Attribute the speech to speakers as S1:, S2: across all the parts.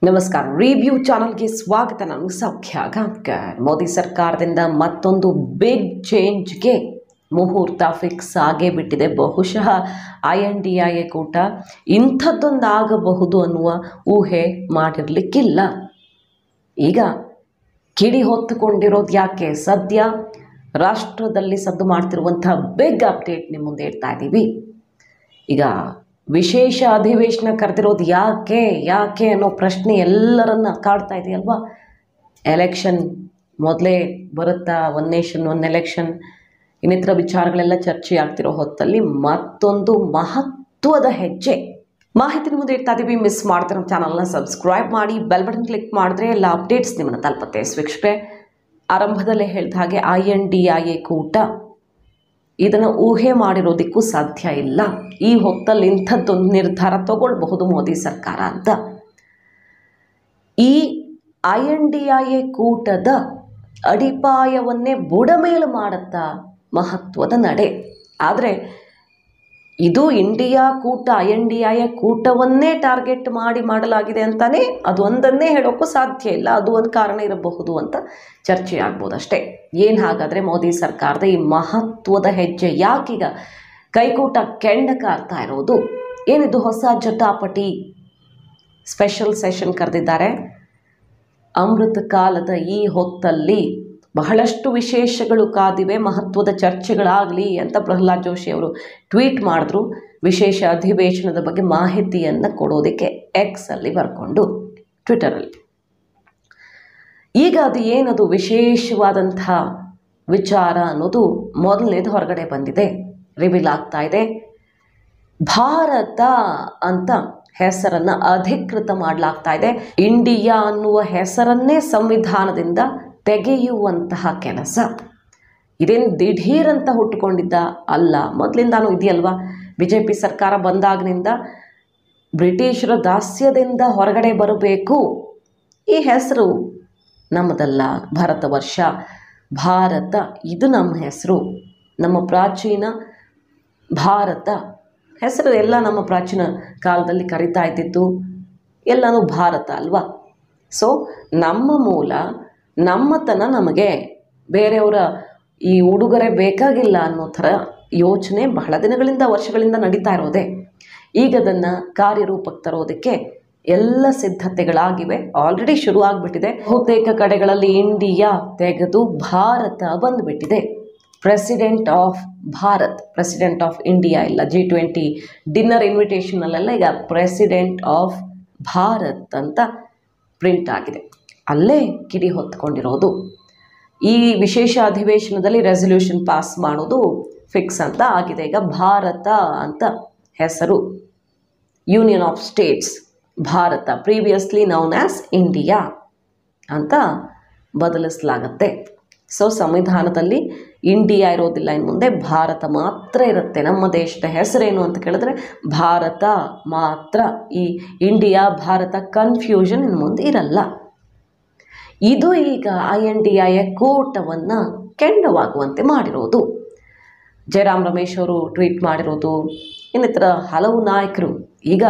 S1: ನಮಸ್ಕಾರ ರಿವ್ಯೂ ಚಾನಲ್ಗೆ ಸ್ವಾಗತ ನಾನು ಸೌಖ್ಯ ಗಾಂವ್ಕರ್ ಮೋದಿ ಸರ್ಕಾರದಿಂದ ಮತ್ತೊಂದು ಬಿಗ್ ಚೇಂಜ್ಗೆ ಮುಹೂರ್ತ ಫಿಕ್ಸ್ ಆಗೇ ಬಿಟ್ಟಿದೆ ಬಹುಶಃ I N D I A ಕೂಟ ಇಂಥದ್ದೊಂದು ಆಗಬಹುದು ಅನ್ನುವ ಊಹೆ ಮಾಡಿರಲಿಕ್ಕಿಲ್ಲ ಈಗ ಕಿಡಿ ಹೊತ್ತುಕೊಂಡಿರೋದು ಯಾಕೆ ಸದ್ಯ ರಾಷ್ಟ್ರದಲ್ಲಿ ಸದ್ದು ಮಾಡ್ತಿರುವಂಥ ಬಿಗ್ ಅಪ್ಡೇಟ್ ನಿಮ್ಮ ಮುಂದೆ ಇಡ್ತಾ ಇದ್ದೀವಿ ಈಗ ವಿಶೇಷ ಅಧಿವೇಶನ ಕರೆದಿರೋದು ಯಾಕೆ ಯಾಕೆ ಅನ್ನೋ ಪ್ರಶ್ನೆ ಎಲ್ಲರನ್ನ ಕಾಡ್ತಾ ಇದೆಯಲ್ವಾ ಎಲೆಕ್ಷನ್ ಮೊದಲೇ ಬರುತ್ತಾ ಒನ್ ನೇಷನ್ ಒನ್ ಎಲೆಕ್ಷನ್ ಇನ್ನಿತರ ವಿಚಾರಗಳೆಲ್ಲ ಚರ್ಚೆ ಆಗ್ತಿರೋ ಹೊತ್ತಲ್ಲಿ ಮತ್ತೊಂದು ಮಹತ್ವದ ಹೆಜ್ಜೆ ಮಾಹಿತಿ ಮುಂದೆ ಇಡ್ತಾ ಇದ್ದೀವಿ ಮಿಸ್ ಮಾಡ್ತಾರೆ ನಮ್ಮ ಚಾನಲ್ನ ಸಬ್ಸ್ಕ್ರೈಬ್ ಮಾಡಿ ಬೆಲ್ ಬಟನ್ ಕ್ಲಿಕ್ ಮಾಡಿದ್ರೆ ಎಲ್ಲ ಅಪ್ಡೇಟ್ಸ್ ನಿಮ್ಮನ್ನು ತಲುಪುತ್ತೆ ವೀಕ್ಷಕರೇ ಆರಂಭದಲ್ಲೇ ಹೇಳಿದ ಹಾಗೆ I N D I A ಕೂಟ ಇದನ್ನು ಊಹೆ ಮಾಡಿರೋದಕ್ಕೂ ಸಾಧ್ಯ ಇಲ್ಲ ಈ ಹೊತ್ತಲ್ಲಿ ಇಂಥದ್ದೊಂದು ನಿರ್ಧಾರ ತಗೊಳ್ಬಹುದು ಮೋದಿ ಸರ್ಕಾರ ಅಂತ ಈ I N D I A ಕೂಟದ ಅಡಿಪಾಯವನ್ನೇ ಬುಡಮೇಲು ಮಾಡುತ್ತಾ ಮಹತ್ವದ ನಡೆ ಆದರೆ ಇದು ಇಂಡಿಯಾ ಕೂಟ I N D I A ಕೂಟವನ್ನೇ ಟಾರ್ಗೆಟ್ ಮಾಡಿ ಮಾಡಲಾಗಿದೆ ಅಂತಾನೆ ಅದು ಒಂದನ್ನೇ ಹೇಳೋಕ್ಕೂ ಸಾಧ್ಯ ಇಲ್ಲ ಅದು ಒಂದು ಕಾರಣ ಇರಬಹುದು ಅಂತ ಚರ್ಚೆ ಆಗ್ಬೋದು ಅಷ್ಟೇ ಏನು ಹಾಗಾದರೆ ಮೋದಿ ಸರ್ಕಾರದ ಈ ಮಹತ್ವದ ಹೆಜ್ಜೆ ಯಾಕೀಗ ಕೈಕೂಟ ಕೆಂಡ ಕಾರ್ತಾ ಇರೋದು ಏನಿದು ಹೊಸ ಜಟಾಪಟಿ ಸ್ಪೆಷಲ್ ಸೆಷನ್ ಕರೆದಿದ್ದಾರೆ ಅಮೃತ ಕಾಲದ ಈ ಹೊತ್ತಲ್ಲಿ ಬಹಳಷ್ಟು ವಿಶೇಷಗಳು ಕಾದಿವೆ ಮಹತ್ವದ ಚರ್ಚೆಗಳಾಗಲಿ ಅಂತ ಪ್ರಹ್ಲಾದ್ ಜೋಶಿ ಅವರು ಟ್ವೀಟ್ ಮಾಡಿದ್ರು ವಿಶೇಷ ಅಧಿವೇಶನದ ಬಗ್ಗೆ ಮಾಹಿತಿಯನ್ನು ಕೊಡೋದಕ್ಕೆ ಎಕ್ಸಲ್ಲಿ ಬರ್ಕೊಂಡು ಟ್ವಿಟರಲ್ಲಿ ಈಗ ಅದು ಏನದು ವಿಶೇಷವಾದಂಥ ವಿಚಾರ ಅನ್ನೋದು ಮೊದಲನೇದು ಹೊರಗಡೆ ಬಂದಿದೆ ರಿವೀಲ್ ಆಗ್ತಾ ಇದೆ ಭಾರತ ಅಂತ ಹೆಸರನ್ನು ಅಧಿಕೃತ ಮಾಡಲಾಗ್ತಾ ಇದೆ ಇಂಡಿಯಾ ಅನ್ನುವ ಹೆಸರನ್ನೇ ಸಂವಿಧಾನದಿಂದ ತೆಗೆಯುವಂತಹ ಕೆಲಸ ಇದೇನು ದಿಢೀರ್ ಅಂತ ಹುಟ್ಟುಕೊಂಡಿದ್ದ ಅಲ್ಲ ಮೊದಲಿಂದಾನು ಇದೆಯಲ್ವಾ ಬಿ ಜೆ ಪಿ ಸರ್ಕಾರ ಬಂದಾಗಿನಿಂದ ಬ್ರಿಟಿಷರ ದಾಸ್ಯದಿಂದ ಹೊರಗಡೆ ಬರಬೇಕು ಈ ಹೆಸರು ನಮ್ಮದಲ್ಲ ಭಾರತ ವರ್ಷ ಭಾರತ ಇದು ನಮ್ಮ ಹೆಸರು ನಮ್ಮ ಪ್ರಾಚೀನ ಭಾರತ ಹೆಸರು ಎಲ್ಲ ನಮ್ಮ ಪ್ರಾಚೀನ ಕಾಲದಲ್ಲಿ ಕರಿತಾ ಇದ್ದಿದ್ದು ಎಲ್ಲನೂ ಭಾರತ ಅಲ್ವಾ ಸೊ ನಮ್ಮ ಮೂಲ ನಮ್ಮತನ ನಮಗೆ ಬೇರೆಯವರ ಈ ಉಡುಗೊರೆ ಬೇಕಾಗಿಲ್ಲ ಅನ್ನೋ ಥರ ಯೋಚನೆ ಬಹಳ ದಿನಗಳಿಂದ ವರ್ಷಗಳಿಂದ ನಡೀತಾ ಇರೋದೆ ಈಗ ಅದನ್ನು ಕಾರ್ಯರೂಪಕ್ಕೆ ತರೋದಕ್ಕೆ ಎಲ್ಲ ಸಿದ್ಧತೆಗಳಾಗಿವೆ ಆಲ್ರೆಡಿ ಶುರು ಆಗಿಬಿಟ್ಟಿದೆ ಬಹುತೇಕ ಕಡೆಗಳಲ್ಲಿ ಇಂಡಿಯಾ ತೆಗೆದು ಭಾರತ ಬಂದುಬಿಟ್ಟಿದೆ president of Bharat president of India ಇಲ್ಲ ಜಿ ಟ್ವೆಂಟಿ ಡಿನ್ನರ್ ಇನ್ವಿಟೇಷನಲ್ಲೆಲ್ಲ ಈಗ ಪ್ರೆಸಿಡೆಂಟ್ ಆಫ್ ಭಾರತ್ ಅಂತ ಪ್ರಿಂಟ್ ಆಗಿದೆ ಅಲ್ಲೇ ಕಿಡಿ ಹೊತ್ಕೊಂಡಿರೋದು ಈ ವಿಶೇಷ ಅಧಿವೇಶನದಲ್ಲಿ ರೆಸಲ್ಯೂಷನ್ ಪಾಸ್ ಮಾಡೋದು ಫಿಕ್ಸ್ ಅಂತ ಆಗಿದೆ ಈಗ ಭಾರತ ಅಂತ ಹೆಸರು union of states Bharat previously known as India ಅಂತ ಬದಲಿಸಲಾಗತ್ತೆ ಸೊ ಸಂವಿಧಾನದಲ್ಲಿ ಇಂಡಿಯಾ ಇರೋದಿಲ್ಲ ಇನ್ನು ಮುಂದೆ ಭಾರತ ಮಾತ್ರ ಇರುತ್ತೆ ನಮ್ಮ ದೇಶದ ಹೆಸರೇನು ಅಂತ ಕೇಳಿದ್ರೆ ಭಾರತ ಮಾತ್ರ ಈ ಇಂಡಿಯಾ ಭಾರತ ಕನ್ಫ್ಯೂಷನ್ ಇನ್ನು ಮುಂದೆ ಇರಲ್ಲ ಇದು ಈಗ ಐ ಎನ್ ಡಿ ಐ ಕೂಟವನ್ನು ಕೆಂಡವಾಗುವಂತೆ ಮಾಡಿರೋದು ಜಯರಾಮ್ ರಮೇಶ್ ಅವರು ಟ್ವೀಟ್ ಮಾಡಿರೋದು ಇನ್ನಿತರ ಹಲವು ನಾಯಕರು ಈಗ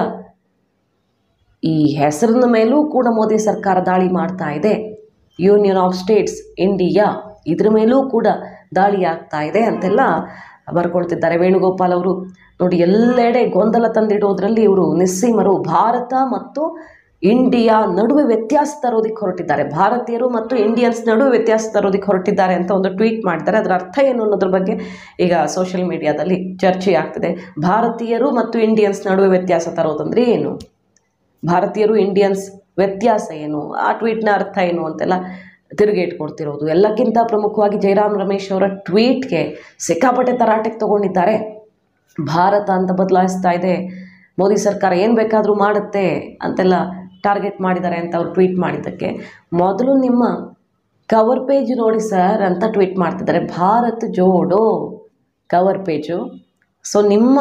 S1: ಈ ಹೆಸರಿನ ಮೇಲೂ ಕೂಡ ಮೋದಿ ಸರ್ಕಾರ ದಾಳಿ ಮಾಡ್ತಾ ಇದೆ ಯೂನಿಯನ್ ಆಫ್ ಸ್ಟೇಟ್ಸ್ ಇಂಡಿಯಾ ಇದ್ರ ಮೇಲೂ ಕೂಡ ದಾಳಿ ಆಗ್ತಾ ಇದೆ ಅಂತೆಲ್ಲ ಬರ್ಕೊಳ್ತಿದ್ದಾರೆ ವೇಣುಗೋಪಾಲ್ ಅವರು ನೋಡಿ ಎಲ್ಲೆಡೆ ಗೊಂದಲ ತಂದಿಡೋದ್ರಲ್ಲಿ ಇವರು ನಿಸ್ಸೀಮರು ಭಾರತ ಮತ್ತು ಇಂಡಿಯಾ ನಡುವೆ ವ್ಯತ್ಯಾಸ ತರೋದಕ್ಕೆ ಹೊರಟಿದ್ದಾರೆ ಭಾರತೀಯರು ಮತ್ತು ಇಂಡಿಯನ್ಸ್ ನಡುವೆ ವ್ಯತ್ಯಾಸ ತರೋದಕ್ಕೆ ಹೊರಟಿದ್ದಾರೆ ಅಂತ ಒಂದು ಟ್ವೀಟ್ ಮಾಡ್ತಾರೆ ಅದರ ಅರ್ಥ ಏನು ಅನ್ನೋದ್ರ ಬಗ್ಗೆ ಈಗ ಸೋಷಿಯಲ್ ಮೀಡಿಯಾದಲ್ಲಿ ಚರ್ಚೆ ಆಗ್ತಿದೆ ಭಾರತೀಯರು ಮತ್ತು ಇಂಡಿಯನ್ಸ್ ನಡುವೆ ವ್ಯತ್ಯಾಸ ತರೋದಂದ್ರೆ ಏನು ಭಾರತೀಯರು ಇಂಡಿಯನ್ಸ್ ವ್ಯತ್ಯಾಸ ಏನು ಆ ಟ್ವೀಟ್ನ ಅರ್ಥ ಏನು ಅಂತೆಲ್ಲ ತಿರುಗೇಟ್ ಕೊಡ್ತಿರೋದು ಎಲ್ಲಕ್ಕಿಂತ ಪ್ರಮುಖವಾಗಿ ಜಯರಾಮ್ ರಮೇಶ್ ಅವರ ಟ್ವೀಟ್ಗೆ ಸಿಕ್ಕಾಪಟ್ಟೆ ತರಾಟೆಗೆ ತಗೊಂಡಿದ್ದಾರೆ ಭಾರತ ಅಂತ ಬದಲಾಯಿಸ್ತಾ ಇದೆ ಮೋದಿ ಸರ್ಕಾರ ಏನು ಬೇಕಾದರೂ ಮಾಡುತ್ತೆ ಅಂತೆಲ್ಲ ಟಾರ್ಗೆಟ್ ಮಾಡಿದ್ದಾರೆ ಅಂತ ಅವ್ರು ಟ್ವೀಟ್ ಮಾಡಿದ್ದಕ್ಕೆ ಮೊದಲು ನಿಮ್ಮ ಕವರ್ ಪೇಜ್ ನೋಡಿ ಸರ್ ಅಂತ ಟ್ವೀಟ್ ಮಾಡ್ತಿದ್ದಾರೆ Bharat Jodo cover page so ನಿಮ್ಮ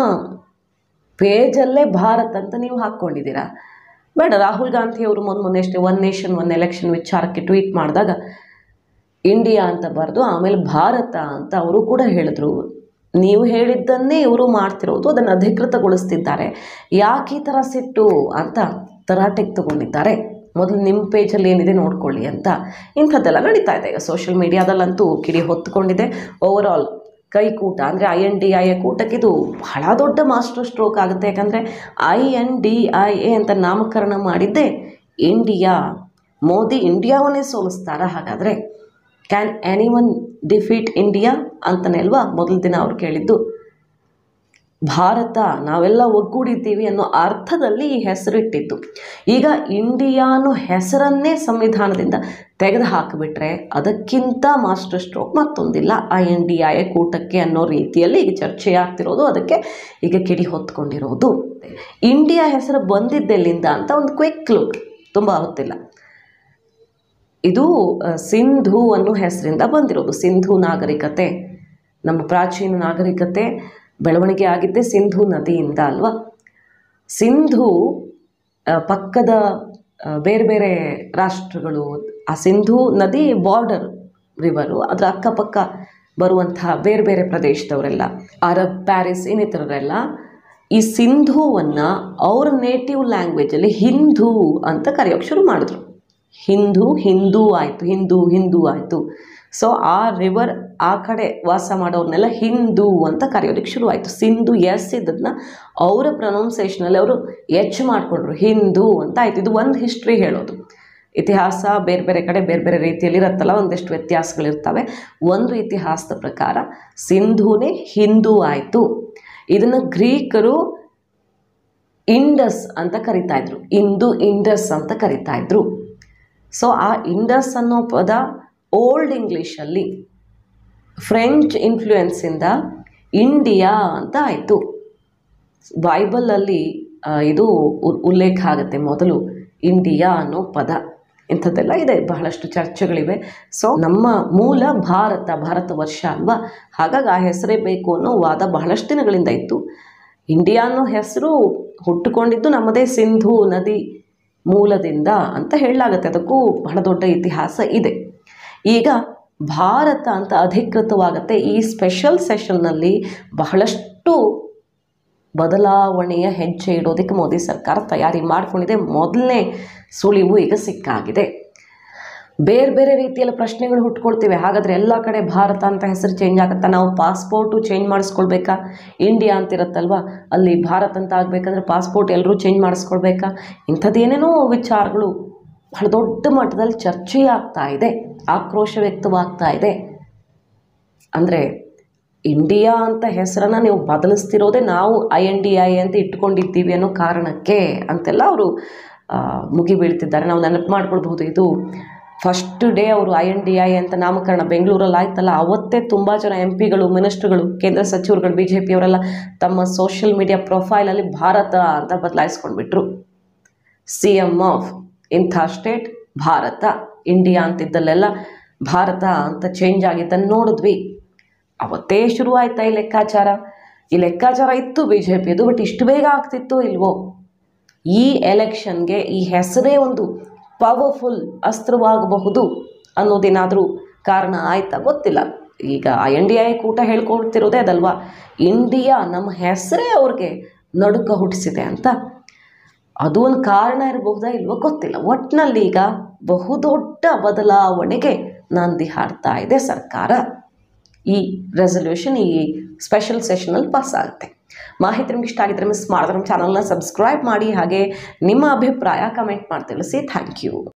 S1: ಪೇಜಲ್ಲೇ ಭಾರತ್ ಅಂತ ನೀವು ಹಾಕ್ಕೊಂಡಿದ್ದೀರಾ ಬೇಡ ರಾಹುಲ್ ಗಾಂಧಿ ಅವರು ಮೊನ್ನೆ ಮೊನ್ನೆ ಅಷ್ಟೇ ಒನ್ ನೇಷನ್ ಒನ್ ಎಲೆಕ್ಷನ್ ವಿಚಾರಕ್ಕೆ ಟ್ವೀಟ್ ಮಾಡಿದಾಗ ಇಂಡಿಯಾ ಅಂತ ಬರೆದು ಆಮೇಲೆ ಭಾರತ ಅಂತ ಅವರು ಕೂಡ ಹೇಳಿದ್ರು ನೀವು ಹೇಳಿದ್ದನ್ನೇ ಇವರು ಮಾಡ್ತಿರೋದು ಅದನ್ನು ಅಧಿಕೃತಗೊಳಿಸ್ತಿದ್ದಾರೆ ಯಾಕೆ ಈ ಥರ ಸಿಟ್ಟು ಅಂತ ತರಾಟೆಗೆ ತಗೊಂಡಿದ್ದಾರೆ ಮೊದಲು ನಿಮ್ಮ ಪೇಜಲ್ಲಿ ಏನಿದೆ ನೋಡ್ಕೊಳ್ಳಿ ಅಂತ ಇಂಥದ್ದೆಲ್ಲ ನಡೀತಾ ಇದೆ ಈಗ ಸೋಷಿಯಲ್ ಮೀಡಿಯಾದಲ್ಲಂತೂ ಕಿಡಿ ಹೊತ್ತುಕೊಂಡಿದೆ ಓವರ್ ಆಲ್ ಕೈಕೂಟ ಅಂದರೆ I N D I A ಕೂಟಕ್ಕೆ ಇದು ಬಹಳ ದೊಡ್ಡ ಮಾಸ್ಟರ್ ಸ್ಟ್ರೋಕ್ ಆಗುತ್ತೆ ಯಾಕಂದರೆ I N D I A ಅಂತ ನಾಮಕರಣ ಮಾಡಿದ್ದೆ ಇಂಡಿಯಾ ಮೋದಿ ಇಂಡಿಯಾವನ್ನೇ ಸೋಲಿಸ್ತಾರ ಹಾಗಾದರೆ can anyone defeat India ಅಂತಲೇ ಅಲ್ವಾ ಮೊದಲ ದಿನ ಅವ್ರು ಕೇಳಿದ್ದು ಭಾರತ ನಾವೆಲ್ಲ ಒಗ್ಗೂಡಿದ್ದೀವಿ ಅನ್ನೋ ಅರ್ಥದಲ್ಲಿ ಈ ಹೆಸರಿಟ್ಟಿದ್ದು ಈಗ ಇಂಡಿಯಾ ಅನ್ನೋ ಹೆಸರನ್ನೇ ಸಂವಿಧಾನದಿಂದ ತೆಗೆದು ಹಾಕಿಬಿಟ್ರೆ ಅದಕ್ಕಿಂತ ಮಾಸ್ಟರ್ ಸ್ಟ್ರೋಕ್ ಮತ್ತೊಂದಿಲ್ಲ ಐ ಎನ್ ಡಿ ಐ ಕೂಟಕ್ಕೆ ಅನ್ನೋ ರೀತಿಯಲ್ಲಿ ಈಗ ಚರ್ಚೆ ಆಗ್ತಿರೋದು ಅದಕ್ಕೆ ಈಗ ಕಿಡಿ ಹೊತ್ಕೊಂಡಿರೋದು ಇಂಡಿಯಾ ಹೆಸರು ಬಂದಿದ್ದೆಲ್ಲಿಂದ ಅಂತ ಒಂದು ಕ್ವಿಕ್ ಲುಕ್ ತುಂಬ ಹೊತ್ತಿಲ್ಲ ಇದು ಆ, ಸಿಂಧು ಅನ್ನೋ ಹೆಸರಿಂದ ಬಂದಿರೋದು ಸಿಂಧು ನಾಗರಿಕತೆ ನಮ್ಮ ಪ್ರಾಚೀನ ನಾಗರಿಕತೆ ಬೆಳವಣಿಗೆ ಆಗಿದ್ದೇ ಸಿಂಧು ನದಿಯಿಂದ ಅಲ್ವಾ ಸಿಂಧು ಆ, ಪಕ್ಕದ ಆ, ಬೇರೆ ಬೇರೆ ರಾಷ್ಟ್ರಗಳು ಆ ಸಿಂಧು ನದಿ ಬಾರ್ಡರ್ ರಿವರು ಅದರ ಅಕ್ಕಪಕ್ಕ ಬರುವಂತಹ ಬೇರೆ ಬೇರೆ ಪ್ರದೇಶದವರೆಲ್ಲ ಅರಬ್ ಪ್ಯಾರಿಸ್ ಇನ್ನಿತರರೆಲ್ಲ ಈ ಸಿಂಧುವನ್ನು ಅವ್ರ ನೇಟಿವ್ ಲ್ಯಾಂಗ್ವೇಜಲ್ಲಿ ಹಿಂದೂ ಅಂತ ಕರೆಯೋಕ್ಕೆ ಶುರು ಮಾಡಿದ್ರು ಹಿಂದೂ ಹಿಂದೂ ಆಯಿತು ಹಿಂದೂ ಹಿಂದೂ ಆಯಿತು ಸೊ ಆ ರಿವರ್ ಆ ಕಡೆ ವಾಸ ಮಾಡೋರ್ನೆಲ್ಲ ಹಿಂದೂ ಅಂತ ಕರೆಯೋದಕ್ಕೆ ಶುರುವಾಯಿತು ಸಿಂಧು ಎಸ್ ಇದನ್ನ ಅವರ ಪ್ರೊನೌನ್ಸೇಷನಲ್ಲಿ ಅವರು ಎಚ್ ಮಾಡಿಕೊಂಡ್ರು ಹಿಂದೂ ಅಂತ ಆಯಿತು ಇದು ಒಂದು ಹಿಸ್ಟ್ರಿ ಹೇಳೋದು ಇತಿಹಾಸ ಬೇರೆ ಬೇರೆ ಕಡೆ ಬೇರೆ ಬೇರೆ ರೀತಿಯಲ್ಲಿ ಇರುತ್ತಲ್ಲ ಒಂದಿಷ್ಟು ವ್ಯತ್ಯಾಸಗಳಿರ್ತವೆ ಒಂದು ಇತಿಹಾಸದ ಪ್ರಕಾರ ಸಿಂಧೂನೇ ಹಿಂದೂ ಆಯಿತು ಇದನ್ನು ಗ್ರೀಕರು ಇಂಡಸ್ ಅಂತ ಕರಿತಾ ಇದ್ರು ಇಂದು ಇಂಡಸ್ ಅಂತ ಕರಿತಾ ಇದ್ರು ಸೊ ಆ ಇಂಡಸ್ ಅನ್ನೋ ಪದ ಓಲ್ಡ್ ಇಂಗ್ಲೀಷಲ್ಲಿ ಫ್ರೆಂಚ್ ಇನ್ಫ್ಲೂಯೆನ್ಸಿಂದ ಇಂಡಿಯಾ ಅಂತ ಆಯಿತು ಬೈಬಲಲ್ಲಿ ಆ, ಇದು ಉ- ಉಲ್ಲೇಖ ಆಗುತ್ತೆ ಮೊದಲು ಇಂಡಿಯಾ ಅನ್ನೋ ಪದ ಇಂಥದ್ದೆಲ್ಲ ಇದೆ ಬಹಳಷ್ಟು ಚರ್ಚೆಗಳಿವೆ ಸೊ ನಮ್ಮ ಮೂಲ ಭಾರತ ಭಾರತ ವರ್ಷ ಅಲ್ವಾ ಹಾಗಾಗಿ ಆ ಹೆಸರೇ ಬೇಕು ಅನ್ನೋ ವಾದ ಬಹಳಷ್ಟು ದಿನಗಳಿಂದ ಇತ್ತು ಇಂಡಿಯಾ ಅನ್ನೋ ಹೆಸರು ಹುಟ್ಟುಕೊಂಡಿದ್ದು ನಮ್ಮದೇ ಸಿಂಧು ನದಿ ಮೂಲದಿಂದ ಅಂತ ಹೇಳಲಾಗತ್ತೆ ಅದಕ್ಕೂ ಬಹಳ ದೊಡ್ಡ ಇತಿಹಾಸ ಇದೆ ಈಗ ಭಾರತ ಅಂತ ಅಧಿಕೃತವಾಗತ್ತೆ ಈ ಸ್ಪೆಷಲ್ ಸೆಷನ್ನಲ್ಲಿ ಬಹಳಷ್ಟು ಬದಲಾವಣೆಯ ಹೆಜ್ಜೆ ಇಡೋದಕ್ಕೆ ಮೋದಿ ಸರ್ಕಾರ ತಯಾರಿ ಮಾಡಿಕೊಂಡಿದೆ ಮೊದಲನೇ ಸುಳಿವು ಈಗ ಸಿಕ್ಕಾಗಿದೆ ಬೇರೆ ಬೇರೆ ರೀತಿಯಲ್ಲಿ ಪ್ರಶ್ನೆಗಳು ಹುಟ್ಕೊಳ್ತಿವೆ ಹಾಗಾದರೆ ಎಲ್ಲ ಕಡೆ ಭಾರತ ಅಂತ ಹೆಸರು ಚೇಂಜ್ ಆಗುತ್ತಾ ನಾವು ಪಾಸ್ಪೋರ್ಟು ಚೇಂಜ್ ಮಾಡಿಸ್ಕೊಳ್ಬೇಕಾ ಇಂಡಿಯಾ ಅಂತಿರುತ್ತಲ್ವ ಅಲ್ಲಿ ಭಾರತ್ ಅಂತ ಆಗಬೇಕಂದ್ರೆ ಪಾಸ್ಪೋರ್ಟ್ ಎಲ್ಲರೂ ಚೇಂಜ್ ಮಾಡಿಸ್ಕೊಳ್ಬೇಕಾ ಇಂಥದ್ದೇನೇನೋ ವಿಚಾರಗಳು ಬಹಳ ದೊಡ್ಡ ಮಟ್ಟದಲ್ಲಿ ಚರ್ಚೆ ಆಗ್ತಾ ಇದೆ ಆಕ್ರೋಶ ವ್ಯಕ್ತವಾಗ್ತಾ ಇದೆ ಅಂದರೆ ಇಂಡಿಯಾ ಅಂತ ಹೆಸರನ್ನು ನೀವು ಬದಲಿಸ್ತಿರೋದೇ ನಾವು ಐ ಎನ್ ಡಿ ಐ ಅಂತ ಇಟ್ಕೊಂಡಿದ್ದೀವಿ ಅನ್ನೋ ಕಾರಣಕ್ಕೆ ಅಂತೆಲ್ಲ ಅವರು ಮುಗಿ ಬೀಳ್ತಿದ್ದಾರೆ ನಾವು ನೆನಪು ಮಾಡ್ಕೊಳ್ಬಹುದು ಇದು ಫಸ್ಟ್ ಡೇ ಅವರು ಐ ಎನ್ ಡಿ ಐ ಅಂತ ನಾಮಕರಣ ಬೆಂಗಳೂರಲ್ಲಿ ಆಯ್ತಲ್ಲ ಅವತ್ತೇ ತುಂಬ ಜನ ಎಂ ಪಿಗಳು ಮಿನಿಸ್ಟ್ರುಗಳು ಕೇಂದ್ರ ಸಚಿವರುಗಳು ಬಿ ಜೆ ಪಿಯವರೆಲ್ಲ ತಮ್ಮ ಸೋಷಿಯಲ್ ಮೀಡಿಯಾ ಪ್ರೊಫೈಲಲ್ಲಿ ಭಾರತ ಅಂತ ಬದಲಾಯಿಸ್ಕೊಂಡ್ಬಿಟ್ರು ಸಿ ಎಮ್ ಆಫ್ ಇಂಥ ಸ್ಟೇಟ್ ಭಾರತ ಇಂಡಿಯಾ ಅಂತಿದ್ದಲ್ಲೆಲ್ಲ ಭಾರತ ಅಂತ ಚೇಂಜ್ ಆಗಿದ್ದನ್ನು ನೋಡಿದ್ವಿ ಅವತ್ತೇ ಶುರು ಆಯ್ತಾ ಈ ಲೆಕ್ಕಾಚಾರ ಈ ಲೆಕ್ಕಾಚಾರ ಇತ್ತು ಬಿ ಜೆ ಪಿದು ಬಟ್ ಇಷ್ಟು ಬೇಗ ಆಗ್ತಿತ್ತು ಇಲ್ವೋ ಈ ಎಲೆಕ್ಷನ್ಗೆ ಈ ಹೆಸರೇ ಒಂದು ಪವರ್ಫುಲ್ ಅಸ್ತ್ರವಾಗಬಹುದು ಅನ್ನೋದೇನಾದರೂ ಕಾರಣ ಆಯ್ತಾ ಗೊತ್ತಿಲ್ಲ ಈಗ ಐ ಎನ್ ಡಿ ಐ ಕೂಟ ಹೇಳ್ಕೊಳ್ತಿರೋದೇ ಅದಲ್ವಾ ಇಂಡಿಯಾ ನಮ್ಮ ಹೆಸರೇ ಅವ್ರಿಗೆ ನಡುಕ ಹುಟ್ಟಿಸಿದೆ ಅಂತ ಅದು ಒಂದು ಕಾರಣ ಇರಬಹುದಾ ಇಲ್ವೋ ಗೊತ್ತಿಲ್ಲ ಒಟ್ಟಿನಲ್ಲಿ ಈಗ ಬಹುದೊಡ್ಡ ಬದಲಾವಣೆಗೆ ನಾಂದಿ ಹಾಡ್ತಾ ಇದೆ ಸರ್ಕಾರ ಈ ರೆಸಲ್ಯೂಷನ್ ಈ ಸ್ಪೆಷಲ್ ಸೆಷನಲ್ಲಿ ಪಾಸ್ ಆಗುತ್ತೆ ಮಾಹಿತಿ ನಿಮ್ಗೆ ಇಷ್ಟ ಆಗಿದ್ರೆ ಮಿಸ್ ಮಾಡಿದ್ರೆ ನಮ್ಮ ಚಾನಲ್ನ ಸಬ್ಸ್ಕ್ರೈಬ್ ಮಾಡಿ ಹಾಗೆ ನಿಮ್ಮ ಅಭಿಪ್ರಾಯ ಕಮೆಂಟ್ ಮಾಡಿ ತಿಳಿಸಿ ಥ್ಯಾಂಕ್ ಯು